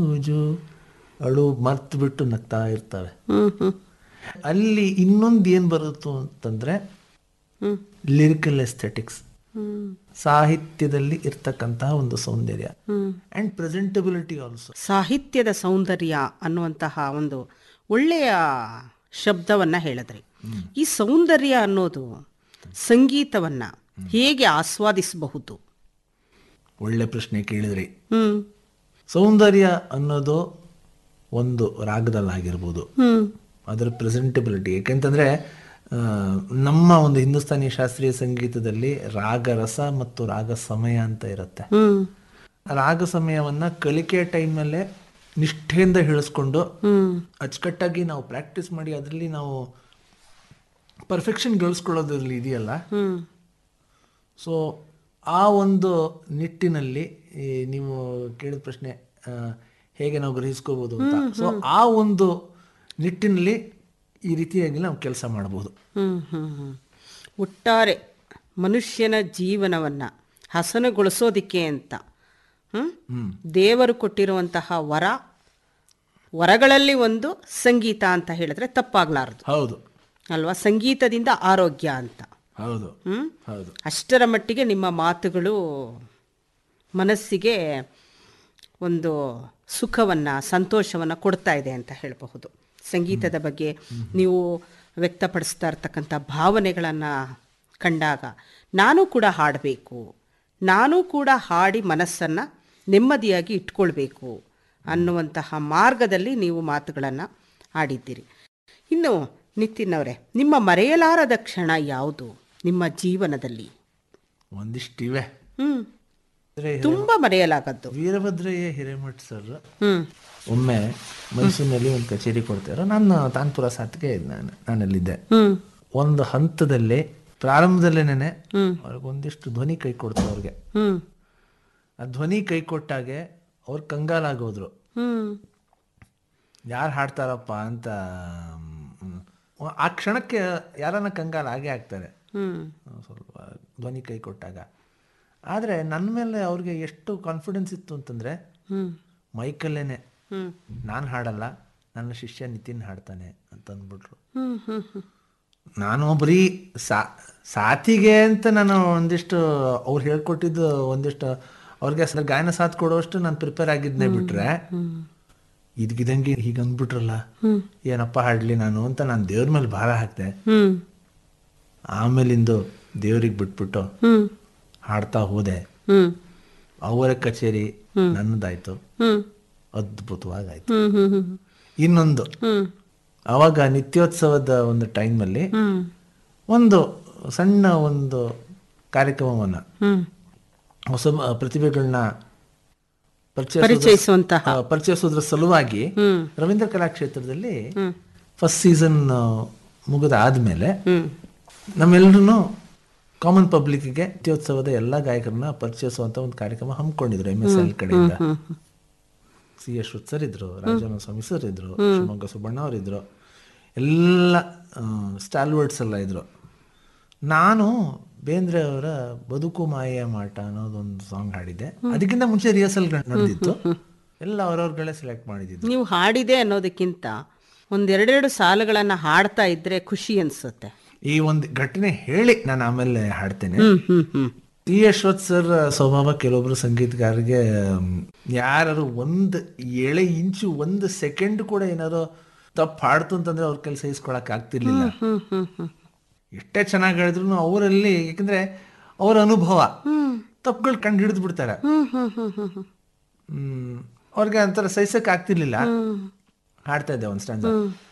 ಹುಜು ಅಳು ಮರ್ತು ಬಿಟ್ಟು ನಗ್ತಾ ಇರ್ತವೆ ಹ್ಮ್ ಹ್ಮ್ ಅಲ್ಲಿ ಇನ್ನೊಂದು ಏನು ಬರುತ್ತೋ ಅಂತಂದ್ರೆ ಹ್ಮ್ ಲಿರಿಕಲ್ ಎಸ್ಥೆಟಿಕ್ಸ್ ಹ್ಮ್ ಸಾಹಿತ್ಯದಲ್ಲಿ ಇರ್ತಕ್ಕಂತಹ ಒಂದು ಸೌಂದರ್ಯ ಹ್ಮ್ ಅಂಡ್ ಪ್ರೆಸೆಂಟಬಿಲಿಟಿ ಆಲ್ಸೋ ಸಾಹಿತ್ಯದ ಸೌಂದರ್ಯ ಅನ್ನುವಂತಹ ಒಂದು ಒಳ್ಳೆಯ ಶಬ್ದವನ್ನ ಹೇಳಿದ್ರಿ ಈ ಸೌಂದರ್ಯ ಅನ್ನೋದು ಸಂಗೀತವನ್ನ ಹೇಗೆ ಆಸ್ವಾದಿಸಬಹುದು ಒಳ್ಳೆ ಪ್ರಶ್ನೆ ಕೇಳಿದ್ರಿ ಹ್ಮ್ ಸೌಂದರ್ಯ ಅನ್ನೋದು ಒಂದು ರಾಗದಲ್ಲಾಗಿರ್ಬೋದು ಹ್ಮ್ ಅದರ ಪ್ರೆಸೆಂಟಬಿಲಿಟಿ ಏಕೆಂತಂದ್ರೆ ಆ, ನಮ್ಮ ಒಂದು ಹಿಂದೂಸ್ತಾನಿ ಶಾಸ್ತ್ರೀಯ ಸಂಗೀತದಲ್ಲಿ ರಾಗ ರಸ ಮತ್ತು ರಾಗ ಸಮಯ ಅಂತ ಇರುತ್ತೆ ಹ್ಮ್ ರಾಗ ಸಮಯವನ್ನ ಕಲಿಕೆ ಟೈಮಲ್ಲೇ ನಿಷ್ಠೆಯಿಂದ ಹೇಳಿಸ್ಕೊಂಡು ಹ್ಮ್ ಅಚ್ಚುಕಟ್ಟಾಗಿ ನಾವು ಪ್ರಾಕ್ಟೀಸ್ ಮಾಡಿ ಅದರಲ್ಲಿ ನಾವು ಪರ್ಫೆಕ್ಷನ್ ಗಳಿಸ್ಕೊಳ್ಳೋದ್ರಲ್ಲಿ ಇದೆಯಲ್ಲ ಹ್ಮ್ ಸೊ ಆ ಒಂದು ನಿಟ್ಟಿನಲ್ಲಿ ಈ ನೀವು ಕೇಳಿದ ಪ್ರಶ್ನೆ ಆ, ಹೇಗೆ ನಾವು ಗ್ರಹಿಸ್ಕೋಬಹುದು ಅಂತ ಸೊ ಆ ಒಂದು ನಿಟ್ಟಿನಲ್ಲಿ ಈ ರೀತಿಯಾಗಿ ನಾವು ಕೆಲಸ ಮಾಡಬಹುದು ಹ್ಮ್ ಹ್ಮ್ ಹ್ಮ್ ಒಟ್ಟಾರೆ ಮನುಷ್ಯನ ಜೀವನವನ್ನ ಹಸನುಗೊಳಿಸೋದಿಕ್ಕೆ ಅಂತ ಹ್ಮ್ ದೇವರು ಕೊಟ್ಟಿರುವಂತಹ ವರ ವರಗಳಲ್ಲಿ ಒಂದು ಸಂಗೀತ ಅಂತ ಹೇಳಿದ್ರೆ ತಪ್ಪಾಗ್ಲಾರದು ಹೌದು ಅಲ್ವಾ ಸಂಗೀತದಿಂದ ಆರೋಗ್ಯ ಅಂತ ಹೌದು ಹ್ಮ್ ಹೌದು ಅಷ್ಟರ ಮಟ್ಟಿಗೆ ನಿಮ್ಮ ಮಾತುಗಳು ಮನಸ್ಸಿಗೆ ಒಂದು ಸುಖವನ್ನು ಸಂತೋಷವನ್ನು ಕೊಡ್ತಾ ಇದೆ ಅಂತ ಹೇಳಬಹುದು ಸಂಗೀತದ ಬಗ್ಗೆ ನೀವು ವ್ಯಕ್ತಪಡಿಸ್ತಾ ಇರ್ತಕ್ಕಂಥ ಭಾವನೆಗಳನ್ನು ಕಂಡಾಗ ನಾನು ಕೂಡ ಹಾಡಬೇಕು ನಾನು ಕೂಡ ಹಾಡಿ ಮನಸ್ಸನ್ನು ನೆಮ್ಮದಿಯಾಗಿ ಇಟ್ಕೊಳ್ಬೇಕು ಅನ್ನುವಂತಹ ಮಾರ್ಗದಲ್ಲಿ ನೀವು ಮಾತುಗಳನ್ನು ಆಡಿದ್ದೀರಿ ಇನ್ನು ನಿತಿನ್ ಅವರೇ ನಿಮ್ಮ ಮರೆಯಲಾರದ ಕ್ಷಣ ಯಾವುದು ನಿಮ್ಮ ಜೀವನದಲ್ಲಿ ಒಂದಿಷ್ಟಿವೆ ಹ್ಮ್ ಅಂದ್ರೆ ತುಂಬಾ ಮರೆಯಲಾಗದ್ದು ವೀರಭದ್ರಯ್ಯ ಹಿರೇಮಠ್ ಸರ್ ಹ್ಮ್ ಒಮ್ಮೆ ಮೈಸೂರಿನಲ್ಲಿ ಒಂದು ಕಚೇರಿ ಕೊಡ್ತಾರೋ ನಾನು ತಾನ್ಪುರ ಸಾತ್ಗೆ ನಾನು ನಾನಲ್ಲಿದ್ದೆ ಹ್ಮ್ ಒಂದು ಹಂತದಲ್ಲಿ ಪ್ರಾರಂಭದಲ್ಲೇನೆ ಹ್ಮ್. ಅವ್ರಿಗೆ ಒಂದಿಷ್ಟು ಧ್ವನಿ ಕೈ ಕೊಡ್ತಾರೆ ಅವ್ರಿಗೆ ಹ್ಮ್ ಆ ಧ್ವನಿ ಕೈ ಕೊಟ್ಟಾಗೆ ಅವ್ರು ಕಂಗಾಲಾಗೋದ್ರು ಹ್ಮ್ ಯಾರು ಹಾಡ್ತಾರಪ್ಪ ಅಂತ ಮ್, ಆ ಕ್ಷಣಕ್ಕೆ ಯಾರನ್ನ ಕಂಗಾಲ ಆಗೇ ಆಗ್ತಾರೆ ಹ್ಮ್ ಸ್ವಲ್ಪ ಧ್ವನಿ ಕೈ ಕೊಟ್ಟಾಗ ಆದರೆ ನನ್ನ ಮೇಲೆ ಅವ್ರಿಗೆ ಎಷ್ಟು ಕಾನ್ಫಿಡೆನ್ಸ್ ಇತ್ತು ಅಂತಂದರೆ ಹ್ಮ್ ಮೈಕಲ್ಲೇನೆ ಹ್ಮ್ ನಾನು ಹಾಡಲ್ಲ ನನ್ನ ಶಿಷ್ಯ ನಿತಿನ್ ಹಾಡ್ತಾನೆ ಅಂತ ಅಂದ್ಬಿಟ್ರು ಹ್ಮ್ ಹ್ಮ್ ಹ್ಮ್ ನಾನು ಬರೀ ಸಾ ಸಾತಿಗೆ ಅಂತ ನಾನು ಒಂದಿಷ್ಟು ಅವ್ರು ಹೇಳ್ಕೊಟ್ಟಿದ್ದು ಒಂದಿಷ್ಟು ಅವ್ರಿಗೆ ಅಸಲು ಗಾಯನ ಸಾಥ್ ಕೊಡೋಷ್ಟು ನಾನು ಪ್ರಿಪೇರ್ ಆಗಿದ್ನೇ ಬಿಟ್ರೆ ಇದ್ಗಿದಂಗೆ ಹೀಗೆ ಅಂದ್ಬಿಟ್ರಲ್ಲ ಏನಪ್ಪ ಹಾಡ್ಲಿ ನಾನು ಅಂತ ನಾನು ದೇವ್ರ ಮೇಲೆ ಭಾರ ಹಾಕ್ದೆ ಹ್ಮ್ ಆಮೇಲಿಂದು ದೇವ್ರಿಗೆ ಬಿಟ್ಬಿಟ್ಟು ಹ್ಮ್ ಹಾಡ್ತಾ ಹೋದೆ ಹ್ಮ್ ಅವರ ಕಚೇರಿ ನನ್ನದಾಯ್ತು ಹ್ಮ್ ಅದ್ಭುತವಾಗಾಯ್ತು ಹ್ಮ್ ಹ್ಮ್ ಹ್ಮ್ ಇನ್ನೊಂದು ಹ್ಮ್ ಆವಾಗ ನಿತ್ಯೋತ್ಸವದ ಒಂದು ಟೈಮಲ್ಲಿ ಹ್ಮ್ ಒಂದು ಸಣ್ಣ ಒಂದು ಕಾರ್ಯಕ್ರಮವನ್ನ ಹ್ಮ್ ಹೊಸ ಪ್ರತಿಭೆಗಳನ್ನ ಪರಿಚಯಿಸೋದ್ರ- ಪರಿಚಯಿಸುವಂತಹ ಆ, ಪರಿಚಯಿಸೋದ್ರ ಸಲುವಾಗಿ ಹ್ಮ್ ರವೀಂದ್ರ ಕಲಾಕ್ಷೇತ್ರದಲ್ಲಿ ಹ್ಮ್ ಫಸ್ಟ್ ಸೀಸನ್ ಮುಗಿದ ಆದ್ಮೇಲೆ ಹ್ಮ್ ನಮ್ಮೆಲ್ಲರೂ ಕಾಮನ್ ಪಬ್ಲಿಕ್ಗೆ ನಿತ್ಯೋತ್ಸವದ ಎಲ್ಲ ಗಾಯಕರನ್ನ ಪರಿಚಯಿಸುವಂತ ಒಂದು ಕಾರ್ಯಕ್ರಮ ಹಮ್ಮಿಕೊಂಡಿದ್ರು ಎಂ ಎಸ್ ಎಲ್ ಕಡೆಯಿಂದ ಹ್ಮ್ ಸಿ ಅಶ್ವಥ್ ಸರ್ ಇದ್ರು ರಾಜನ ಸ್ವಾಮಿ ಸರ್ ಇದ್ರು ಶಿವಮೊಗ್ಗ ಸುಬ್ಬಣ್ಣ ಅವರು ಇದ್ರು ಎಲ್ಲ ಸ್ಟಾಲ್ವರ್ಡ್ಸ್ ಎಲ್ಲ ಇದ್ರು ನಾನು ಬೇಂದ್ರೆ ಅವರ ಬದುಕು ಮಾಯೆಯ ಮಾಟ ಅನ್ನೋದೊಂದು ಸಾಂಗ್ ಹಾಡಿದ್ದೆ ಅದಕ್ಕಿಂತ ಮುಂಚೆ ರಿಹರ್ಸಲ್ ನಡೆದಿತ್ತು ಎಲ್ಲ ಅವ್ರವ್ರಗಳೇ ಸೆಲೆಕ್ಟ್ ಮಾಡಿದ್ದು ನೀವು ಹಾಡಿದೆ ಅನ್ನೋದಕ್ಕಿಂತ ಒಂದೆರಡೆರಡು ಸಾಲುಗಳನ್ನ ಹಾಡ್ತಾ ಇದ್ರೆ ಖುಷಿ ಅನ್ಸುತ್ತೆ ಈ ಒಂದು ಘಟನೆ ಹೇಳಿ ನಾನು ಆಮೇಲೆ ಹಾಡ್ತೇನೆ ಹ್ಮ್ ಹ್ಮ್ ಹ್ಮ್ ಟಿ ಯಶ್ವಥ್ ಸರ್ ಸ್ವಭಾವ ಕೆಲವೊಬ್ರು ಸಂಗೀತಗಾರರಿಗೆ ಯಾರು ಒಂದು ಎಳೆ ಇಂಚು ಒಂದು ಸೆಕೆಂಡ್ ಕೂಡ ಏನಾದ್ರು ತಪ್ಪು ಹಾಡ್ತು ಅಂತಂದ್ರೆ ಅವ್ರ ಕೈಲಿ ಸಹಿಸ್ಕೊಳಕ್ ಆಗ್ತಿರ್ಲಿಲ್ಲ ಹ್ಮ್ ಹ್ಮ್ ಹ್ಮ್ ಎಷ್ಟೇ ಚೆನ್ನಾಗಿ ಹೇಳಿದ್ರು ಅವರಲ್ಲಿ ಯಾಕಂದ್ರೆ ಅವರ ಅನುಭವ ತಪ್ಪುಗಳು ಕಂಡು ಹಿಡಿದು ಬಿಡ್ತಾರೆ ಹ್ಮ್ ಹ್ಮ್ ಹ್ಮ್ ಹ್ಮ್ ಹ್ಮ್ ಹ್ಮ್ ಅವ್ರಿಗೆ ಒಂಥರ ಸಹಿಸಕ್ ಆಗ್ತಿರ್ಲಿಲ್ಲ ಹಾಡ್ತಾ ಇದ್ದೆ ಒಂದು ಸ್ಟ್ಯಾಂಡ್